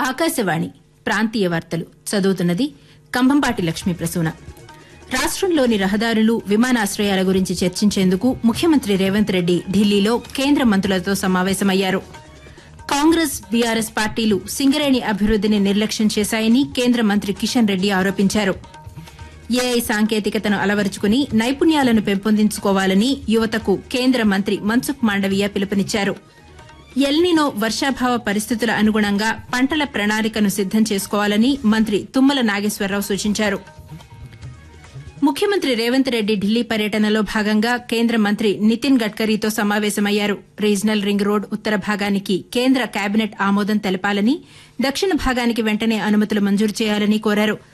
ఆకాశవాణి ప్రాంతీయ వార్తలు చదువుతున్నది కంభంపాటి లక్ష్మీ ప్రసూన రాష్టంలోని రహదారులు విమానాశ్రయాల గురించి చర్చించేందుకు ముఖ్యమంత్రి రేవంత్ రెడ్డి ఢిల్లీలో కేంద్ర మంత్రులతో సమావేశమయ్యారు కాంగ్రెస్ బీఆర్ఎస్ పార్టీలు సింగరేణి అభివృద్దిని నిర్లక్ష్యం చేశాయని కేంద్ర మంత్రి కిషన్ రెడ్డి ఆరోపించారు ఏఐ సాంకేతికతను అలవరుచుకుని నైపుణ్యాలను పెంపొందించుకోవాలని యువతకు కేంద్ర మంత్రి మన్సుఖ్ మాండవీయ పిలుపునిచ్చారు ఎల్నినో వర్షాభావ పరిస్థితుల అనుగుణంగా పంటల ప్రణాళికను సిద్దం చేసుకోవాలని మంత్రి తుమ్మల నాగేశ్వరరావు సూచించారు ముఖ్యమంత్రి రేవంత్ రెడ్డి ఢిల్లీ పర్యటనలో భాగంగా కేంద్ర మంత్రి నితిన్ గడ్కరీతో సమావేశమయ్యారు రీజనల్ రింగ్ రోడ్ ఉత్తర భాగానికి కేంద్ర కేబినెట్ ఆమోదం తెలపాలని దక్షిణ భాగానికి వెంటనే అనుమతులు మంజూరు చేయాలని కోరారు